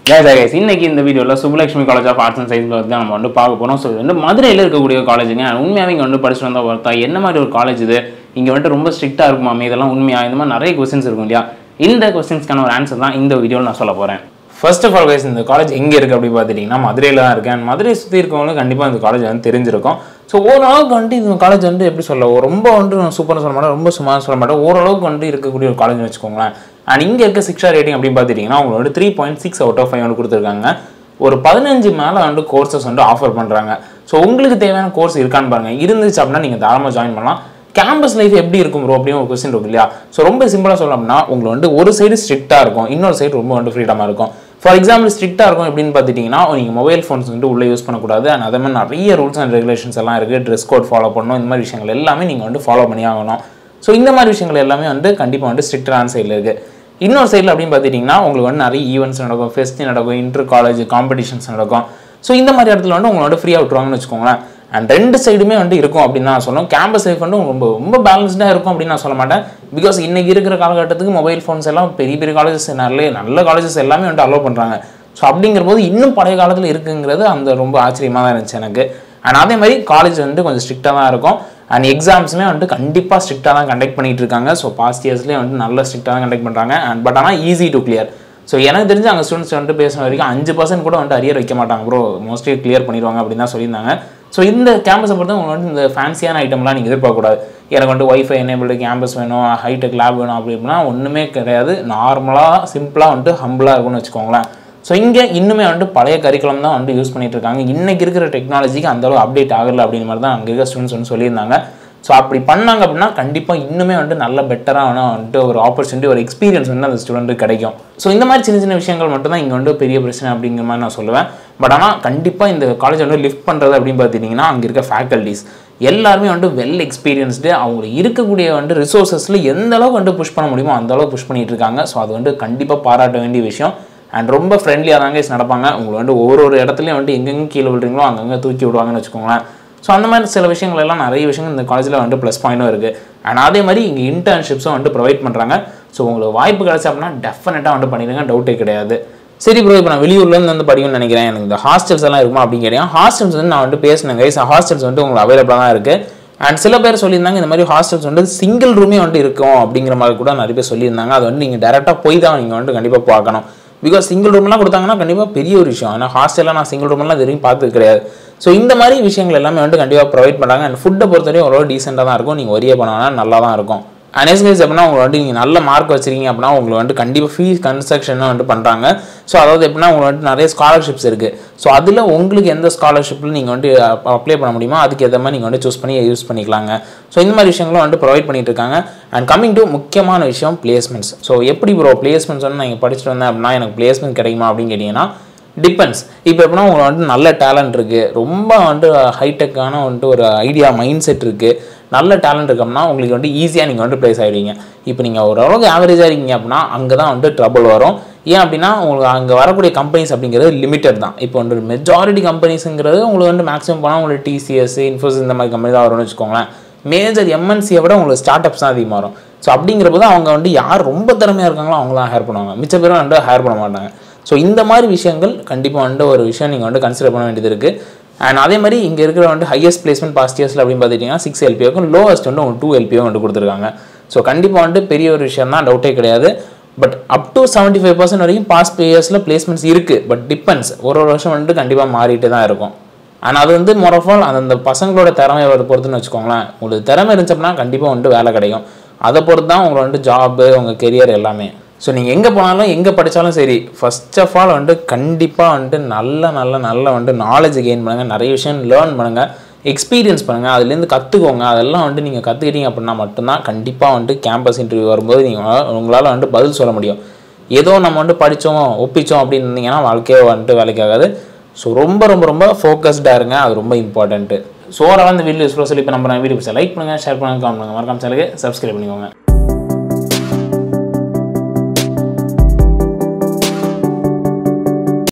guys, guys, இன்னைக்கு இந்த வீடியோவில் Subbulakshmi college of arts and science பற்றி தான் நம்ம வந்து பார்க்க போகிறோம் ஸோ இது வந்து மதுரையில் இருக்கக்கூடிய காலேஜுங்க உண்மையாகவே இங்கே வந்து படிச்சுட்டு வந்தால் ஒருத்தா என்ன மாதிரி ஒரு காலேஜ் இது இங்கே வந்துட்டு ரொம்ப ஸ்ட்ரிக்டாக இருக்குமாமே இதெல்லாம் உண்மையா இந்த மாதிரி நிறைய கொஸ்டின்ஸ் இருக்கும் இல்லையா இந்த கொஸ்டின்ஸ்க்கான ஒரு ஆன்சர் தான் இந்த வீடியோவில் நான் சொல்ல போகிறேன் ஃபர்ஸ்ட் ஆஃப் ஆல் கைஸ் இந்த காலேஜ் எங்கே இருக்குது அப்படி பார்த்துட்டிங்கன்னா மதுரையில் தான் இருக்கேன் மதுரை சுற்றி இருக்கவங்களுக்கு கண்டிப்பாக இந்த காலேஜ் வந்து தெரிஞ்சிருக்கும் ஸோ ஓரளவுக்கு வந்துட்டு இந்த காலேஜ் வந்து எப்படி சொல்ல ரொம்ப வந்துட்டு சூப்பராக சொல்ல மாட்டேன் ரொம்ப சும்மா சொல்ல மாட்டேன் ஓரளவுக்கு வந்துட்டு இருக்கக்கூடிய ஒரு காலேஜ் வச்சுக்கோங்களேன் அண்ட் இங்கே இருக்க சிக்ஷா ரேட்டிங் அப்படின்னு பார்த்துட்டிங்கன்னா அவங்களுக்கு வந்து three point six out of five வந்து கொடுத்துருக்காங்க ஒரு பதினஞ்சு மேலே வந்து கோர்சஸ் வந்து ஆஃபர் பண்ணுறாங்க ஸோ உங்களுக்கு தேவையான கோர்ஸ் இருக்கான்னு பாருங்கள் இருந்துச்சு அப்படின்னா நீங்கள் தாராளமாக ஜாயின் பண்ணலாம் கேம்பஸ் லைஃப் எப்படி இருக்கும் ப்ரோ அப்படின்னு ஒரு கொஸ்டின் இருக்கு இல்லையா ஸோ ரொம்ப சிம்பிளாக சொல்லணும்னா உங்களுக்கு வந்து ஒரு சைடு ஸ்ட்ரிக்டாக இருக்கும் இன்னொரு சைடு ரொம்ப வந்து ஃப்ரீடமாக இருக்கும் ஃபார் எக்ஸாம்பிள் ஸ்ட்ரிக்டாக இருக்கும் எப்படின்னு பார்த்துட்டிங்கன்னா நீங்கள் மொபைல் ஃபோன்ஸ் வந்து உள்ளே யூஸ் பண்ணக்கூடாது அண்ட் அதே மாதிரி நிறைய ரூல்ஸ் அண்ட் ரெகுலேஷன்ஸ் எல்லாம் இருக்குது ட்ரெஸ் கோட் ஃபாலோ பண்ணணும் இந்த மாதிரி விஷயங்கள் எல்லாமே நீங்கள் வந்து ஃபாலோ பண்ணி ஆகணும் ஸோ இந்த மாதிரி விஷயங்கள் எல்லாமே வந்து கண்டிப்பாக வந்து ஸ்ட்ரிக்டான சைடில் இருக்குது இன்னொரு சைடில் அப்படின்னு பார்த்துட்டிங்கன்னா உங்களுக்கு வந்து நிறைய ஈவெண்ட்ஸ் நடக்கும் ஃபெஸ்ட் நடக்கும் இன்டர் காலேஜ் காம்படிஷன்ஸ் நடக்கும் ஸோ இந்த மாதிரி இடத்துல வந்து உங்களை வந்து ஃப்ரீயாக விட்டுருவாங்கன்னு வச்சுக்கோங்களேன் அண்ட் ரெண்டு சைடுமே வந்து இருக்கும் அப்படின்னு நான் சொல்லணும் கேம்பஸ் லைஃப் வந்து ரொம்ப ரொம்ப பேலன்ஸ்டாக இருக்கும் அப்படின்னு நான் சொல்ல மாட்டேன் பிகாஸ் இன்னைக்கு இருக்கிற காலகட்டத்துக்கு மொபைல் ஃபோன்ஸ் எல்லாம் பெரிய பெரிய காலேஜஸ் நிறைய நல்ல காலேஜஸ் எல்லாமே வந்து அலோவ் பண்ணுறாங்க ஸோ அப்படிங்கிற போது இன்னும் பழைய காலத்தில் இருக்குங்கிறது அந்த ரொம்ப ஆச்சரியமாக தான் இருந்துச்சு எனக்கு அண்ட் அதே மாதிரி காலேஜ் வந்து கொஞ்சம் ஸ்ட்ரிக்டாக தான் இருக்கும் அண்ட் எக்ஸாம்ஸுமே வந்துட்டு கண்டிப்பாக ஸ்ட்ரிக்டாக தான் கண்டக்ட் பண்ணிட்டு இருக்காங்க ஸோ பாஸ்ட் இயர்ஸ்லேயே வந்து நல்ல ஸ்ட்ரிக்டாக தான் கண்டக்ட் பண்ணுறாங்க அண்ட் பட் ஆனால் ஈஸி டு கிளியர் ஸோ எனக்கு தெரிஞ்சு அங்கே ஸ்டூடெண்ட்ஸ் வந்துட்டு பேசுன வரைக்கும் அஞ்சு பர்சன்ட் கூட வந்துட்டு அரியர் வைக்க மாட்டாங்க ப்ரோ மோஸ்ட்லி கிளியர் பண்ணிடுவாங்க அப்படின்னு தான் சொல்லியிருந்தாங்க ஸோ இந்த கேம்பஸை பொறுத்த உங்களுக்கு வந்து இந்த ஃபேன்சியான ஐட்டம்லாம் நீங்கள் எதிர்பார்க்கக்கூடாது எனக்கு வந்துட்டு ஒய்ஃபை எனேபிள்டு கேம்பஸ் வேணும் ஹைடெக் லேப் வேணும் அப்படி அப்படின்னா ஒன்றுமே கிடையாது நார்மலாக சிம்பிளாக வந்துட்டு ஹம்பிளாக இருக்கும்னு வச்சுக்கோங்களேன் ஸோ இங்கே இன்னுமே வந்துட்டு பழைய கரிக்குலம் தான் வந்து யூஸ் பண்ணிட்டு இருக்காங்க இன்னைக்கு இருக்கிற டெக்னாலஜிக்கு அந்தளவு அப்டேட் ஆகலை அப்படின்ற மாதிரி தான் அங்கே இருக்க ஸ்டூடெண்ட்ஸ் வந்து சொல்லியிருந்தாங்க ஸோ அப்படி பண்ணாங்க அப்படின்னா கண்டிப்பாக இன்னுமே வந்துட்டு நல்ல பெட்டராக வந்துட்டு ஒரு ஆப்பர்ச்சுனிட்டி ஒரு எக்ஸ்பீரியன்ஸ் வந்து அந்த ஸ்டூடெண்ட்டுக்கு கிடைக்கும் ஸோ இந்த மாதிரி சின்ன சின்ன விஷயங்கள் மட்டும் தான் இங்கே வந்து பெரிய பிரச்சனை அப்படிங்கிற மாதிரி நான் சொல்லுவேன் பட் ஆனால் கண்டிப்பாக இந்த காலேஜ் வந்து லிஃப்ட் பண்ணுறது அப்படின்னு பார்த்துட்டிங்கன்னா அங்கே இருக்க ஃபேக்கல்டிஸ் எல்லாருமே வந்துட்டு வெல் எக்ஸ்பீரியன்ஸ்டு அவங்களுக்கு இருக்கக்கூடிய வந்து ரிசோர்ஸஸில் எந்த அளவுக்கு வந்து புஷ் பண்ண முடியுமோ அந்த அளவுக்கு புஷ் பண்ணிட்டு இருக்காங்க ஸோ அது வந்து கண்டிப்பாக பாராட்ட வேண்டிய விஷயம் அண்ட் ரொம்ப ஃப்ரெண்ட்லியாக தாங்க நடப்பாங்க உங்களுக்கு வந்து ஒவ்வொரு ஒரு இடத்துலையும் வந்துட்டு எங்கெங்கே கீழே விடுறீங்களோ அங்கங்கே தூக்கி விடுவாங்கன்னு வச்சுக்கோங்களேன் ஸோ அந்த மாதிரி சில விஷயங்கள் எல்லாம் நிறைய விஷயங்கள் இந்த காலேஜில் வந்துட்டு ப்ளஸ் பாயிண்ட்டும் இருக்குது அண்ட் அதே மாதிரி இங்கே இன்டர்ன்ஷிப்ஸும் வந்துட்டு ப்ரொவைட் பண்ணுறாங்க ஸோ உங்களுக்கு வாய்ப்பு கிடைச்சா அப்படின்னா டெஃபினட்டாக வந்துட்டு பண்ணிடுங்க டவுட்டே கிடையாது சரி ப்ரோ இப்போ நான் வெளியூர்லேருந்து வந்து படிக்கணும்னு நினைக்கிறேன் எனக்கு இந்த ஹாஸ்டல்ஸ் எல்லாம் இருக்குமா அப்படின்னு கேட்டேன் ஹாஸ்டல்ஸ் வந்து நான் வந்துட்டு பேசினேன் கைஸ் ஹாஸ்டல்ஸ் வந்துட்டு உங்களுக்கு அவைலபிளாக தான் இருக்குது அண்ட் சில பேர் சொல்லியிருந்தாங்க இந்த மாதிரி ஹாஸ்டல்ஸ் வந்து சிங்கிள் ரூமே வந்துட்டு இருக்கும் அப்படிங்கிற மாதிரி கூட நிறைய பேர் சொல்லியிருந்தாங்க அது வந்து நீங்கள் டேரெக்டாக போய் தான் நீங்கள் வந்துட்டு கண்டிப்பாக பார்க்கணும் பிகாஸ் சிங்கிள் ரூம்லாம் கொடுத்தாங்கன்னா கண்டிப்பாக பெரிய ஒரு விஷயம் ஆனால் ஹாஸ்டலில் நான் சிங்கிள் ரூம்லாம் இது வரைக்கும் பார்த்தது கிடையாது ஸோ இந்த மாதிரி விஷயங்கள் எல்லாமே வந்துட்டு கண்டிப்பாக ப்ரொவைட் பண்ணுறாங்க அண்ட் ஃபுட்டை பொறுத்தவரையும் ஓரளவு டீசெண்டாக தான் இருக்கும் நீங்கள் ஒரே பண்ணாங்கன்னா நல்லா தான் இருக்கும் அனேஸ்கைஸ் அப்படின்னா உங்களுக்கு வந்துட்டு நீங்கள் நல்ல மார்க் வச்சிருக்கீங்க அப்படின்னா உங்களுக்கு வந்துட்டு கண்டிப்பாக ஃபீஸ் கன்ஸ்ட்ரக்ஷனும் வந்துட்டு பண்ணுறாங்க ஸோ அதாவது எப்படின்னா உங்களுக்கு வந்துட்டு நிறைய ஸ்காலர்ஷிப்ஸ் இருக்குது ஸோ அதில் உங்களுக்கு எந்த ஸ்காலர்ஷிப்பில் நீங்கள் வந்துட்டு அப்ளை பண்ண முடியுமோ அதுக்கு ஏற்ற மாதிரி நீங்கள் வந்து சூஸ் பண்ணி யூஸ் பண்ணிக்கலாங்க ஸோ இந்த மாதிரி விஷயங்களும் வந்துட்டு ப்ரொவைட் பண்ணிட்டு இருக்காங்க அண்ட் கமிங் டு முக்கியமான விஷயம் பிளேஸ்மெண்ட்ஸ் ஸோ எப்படி ப்ரோ பிளேஸ்மெண்ட்ஸ் வந்து நான் படிச்சுட்டு வந்தேன் அப்படின்னா எனக்கு பிளேஸ்மெண்ட் கிடைக்குமா அப்படின்னு கேட்டிங்கன்னா டிபெண்ட்ஸ் இப்போ எப்படின்னா உங்களுக்கு வந்துட்டு நல்ல டேலண்ட் இருக்குது ரொம்ப வந்துட்டு ஹைடெக்கான வந்துட்டு ஒரு ஐடியா மைண்ட் செட் இருக்குது நல்ல டேலண்ட் இருக்கோம்னா உங்களுக்கு வந்துட்டு ஈஸியாக நீங்கள் வந்துட்டு ப்ளேஸ் ஆகிடுவீங்க இப்போ நீங்கள் ஓரளவுக்கு ஆவரேஜாக இருக்கீங்க அப்படின்னா அங்கே தான் வந்துட்டு ட்ரபிள் வரும் ஏன் அப்படின்னா உங்களுக்கு அங்கே வரக்கூடிய கம்பெனிஸ் அப்படிங்கிறது லிமிட்டட் தான் இப்போ வந்து மெஜாரிட்டி கம்பெனிஸுங்கிறது உங்களுக்கு வந்து மேக்ஸிமம் போனால் உங்களுக்கு டிசிஎஸ் இன்ஃபோசிஸ் இந்த மாதிரி கம்பெனி தான் வரும்னு வச்சுக்கோங்களேன் மேஜர் எம்என்சியை விட உங்களுக்கு ஸ்டார்ட் அப்ஸ் தான் அதிகமாக வரும் ஸோ அப்படிங்கிற போது அவங்க வந்து யார் ரொம்ப திறமையாக இருக்காங்களோ அவங்களாம் ஹேர் பண்ணுவாங்க மிச்ச பேரும் வந்து ஹேர் பண்ண மாட்டாங்க ஸோ இந்த மாதிரி விஷயங்கள் கண்டிப்பாக வந்து ஒரு விஷயம் நீங்கள் வந்து கன்சிடர் பண்ண வேண்டியது இருக்குது அண்ட் அதே மாதிரி இங்கே இருக்கிற வந்து ஹையஸ்ட் பிளேஸ்மெண்ட் பாஸ்ட் இயர்ஸில் அப்படின்னு பார்த்துட்டிங்கன்னா சிக்ஸ் எல்பியோக்கும் லோவஸ்ட் வந்து உங்களுக்கு டூ எல்பியோ வந்து கொடுத்துருக்காங்க ஸோ கண்டிப்பாக வந்து பெரிய ஒரு விஷயம் தான் டவுட்டே கிடையாது but up to seventy five percent வரைக்கும் பாஸ்ட் இயர்ஸில் பிளேஸ்மெண்ட்ஸ் இருக்குது பட் டிபெண்ட்ஸ் ஒரு ஒரு வருஷம் வந்துட்டு கண்டிப்பாக மாறிட்டு தான் இருக்கும் ஆனால் அது வந்து மொர் ஆஃப் ஆல் அந்த பசங்களோட திறமையை பொறுத்துன்னு வச்சுக்கோங்களேன் உங்களுக்கு திறமை இருந்துச்சு அப்படின்னா கண்டிப்பாக வந்துட்டு வேலை கிடைக்கும் அதை பொறுத்து தான் உங்களை வந்துட்டு ஜாப்பு உங்கள் கெரியர் எல்லாமே ஸோ நீங்கள் எங்கே போனாலும் எங்கே படித்தாலும் சரி ஃபர்ஸ்ட் ஆஃப் ஆல் வந்துட்டு கண்டிப்பாக வந்துட்டு நல்ல நல்ல நல்ல வந்துட்டு நாலேஜ் கெயின் பண்ணுங்கள் நிறைய விஷயம் லேர்ன் பண்ணுங்கள் எக்ஸ்பீரியன்ஸ் பண்ணுங்கள் அதுலேருந்து கற்றுக்கோங்க அதெல்லாம் வந்துட்டு நீங்கள் கற்றுக்கிட்டீங்க அப்படின்னா மட்டும்தான் கண்டிப்பாக வந்துட்டு கேம்பஸ் இன்டர்வியூ வரும்போது நீங்கள் உங்களால் வந்துட்டு பதில் சொல்ல முடியும் ஏதோ நம்ம வந்துட்டு படித்தோம் ஒப்பிச்சோம் அப்படின்னு இருந்தீங்கன்னா வாழ்க்கையே வந்துட்டு வேலைக்காகாது ஸோ ரொம்ப ரொம்ப ரொம்ப ஃபோக்கஸ்டாக இருங்க அது ரொம்ப இம்பார்ட்டன்ட்டு ஸோ ஓவரால் இந்த வீடியோ யூஸ்ஃபுல்லாக சொல்லி இப்போ நம்ம வீடியோ லைக் பண்ணுங்கள் ஷேர் பண்ணுங்கள் கமெண்ட் பண்ணுங்கள் மறக்காம சேனலுக்கு சப்ஸ்கிரைப் பண்ணிக்கோங்க